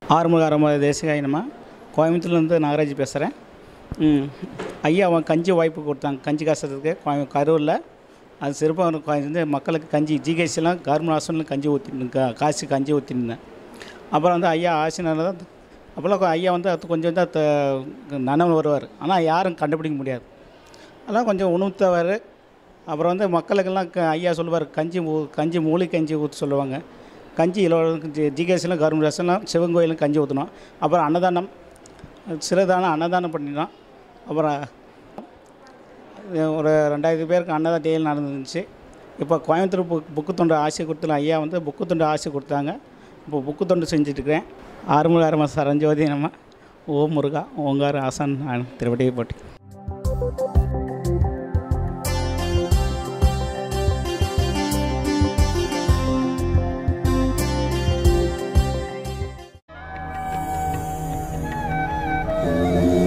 ஆறுமுக அறுமுக தேசிகாய் நம்ம கோயம்புத்தூர்லேருந்து நாகராஜ் பேசுகிறேன் ம் ஐயா அவன் கஞ்சி வாய்ப்பு கொடுத்தாங்க கஞ்சி காசுறதுக்கு கோயம் கரூரில் அது சிறப்பாக வந்து மக்களுக்கு கஞ்சி ஜிஹெச்லாம் கவர்மெண்ட் ஹாஸ்பிட்டலில் கஞ்சி ஊற்றி காசு கஞ்சி ஊற்றிருந்தேன் அப்புறம் வந்து ஐயா ஆசினால தான் அப்போல்லாம் கொ- ஐயா வந்து அது கொஞ்சம் தான் த- நனவு வருவார் ஆனால் யாரும் கண்டுபிடிக்க முடியாது அதெல்லாம் கொஞ்சம் உணர்த்தவர் அப்புறம் வந்து மக்களுக்கெல்லாம் க ஐயா சொல்லுவார் கஞ்சி ஊ- கஞ்சி மூலிகை கஞ்சி ஊற்ற சொல்லுவாங்க கஞ்சி இலவசம் ஜிகேஸ்லாம் கவர்மெண்ட் ஹாஸ்பிட்டலாம் சிவன் கோயிலும் கஞ்சி ஊற்றணும் அப்புறம் அன்னதானம் சிறுதானம் அன்னதானம் பண்ணினோம் அப்புறம் ஒரு ரெண்டாயிரம் பேருக்கு அன்னதானம் டெய்லி நடந்துருந்துச்சு இப்போ கோயம்புத்தூர் புக் புக்கு தொண்டு ஆசை கொடுத்துல ஐயா வந்து புக்கு தொண்டு ஆசை கொடுத்தாங்க இப்போ புக்கு தொண்டு செஞ்சுட்ருக்கிறேன் ஆறுமுக ஆரம்ப சரஞ்சோதி நம்ம ஓ முருகா ஓங்கார ஆசான் நான் திருவடியை போட்டி Thank